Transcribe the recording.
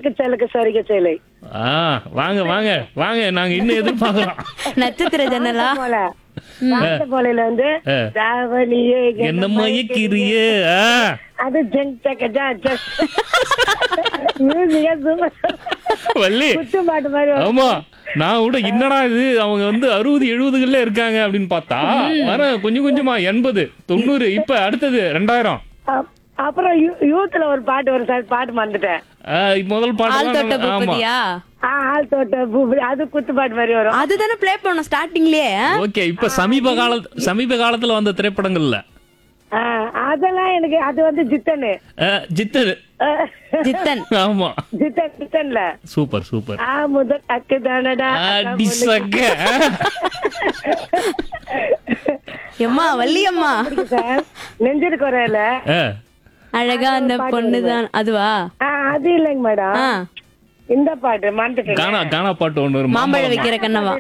சலக்கு சலக்கு சரிக சேலை ஆ வாங்க வாங்க வாங்க நாங்க இன்னும் எதிர்பார்க்கலாம் நட்சத்திர ஜன்னலா போல போலையில வந்து ஆ. தாவணியே என்ன மயக்கிறியே ஆ. அது ஜங் சக்கஜா ஜஸ் மியூசிக்கா சூப்பர் வள்ளி குத்து பாட்டு மாதிரி வரும். ஆமா நான் கூட என்னடா இது அவங்க வந்து அறுபது எழுபதுகள்ல இருக்காங்க அப்படின்னு பார்த்தா வர கொஞ்சம் கொஞ்சமா எண்பது தொண்ணூறு இப்ப அடுத்தது ரெண்டாயிரம் அப்- அப்புறம் யூ- யூத்ல ஒரு பாட்டு ஒரு சார் பாட்டு மறந்துட்டேன் ஆ, இப்ப முதல் ஆள் தொட்ட பாட்டு ஆமா பூப்பதியா ஆ, ஆள் தோட்ட பூ- அது குத்து பாட்டு மாதிரி வரும் அதுதானே ப்ளே பண்ணோம் ஸ்டார்டிங்லயே ஓகே இப்ப சமீப கால சமீப காலத்துல வந்த திரைப்படங்கள்ல ஆ, அதெல்லாம் எனக்கு அது வந்து ஜித்தனு ஆ, ஜித்தர் ஆ, ஜித்தன் ஆமா ஜித்தன் ஜித்தன்ல சூப்பர் சூப்பர் ஆ முதல் அக்கு தானடா அடி சக்க எம்மா வள்ளியம்மா சார் நெஞ்சிரு குறையில ஆ, அழகா அந்த பொண்ணுதான் அதுவா ஆ, அது இல்லைங்க மேடம் ஆ இந்த பாட்டு மறந்துட்டேன் கானா கானா பாட்டு ஒண்ணு வரும் மாம்பழம் வைக்கிற கண்ணவா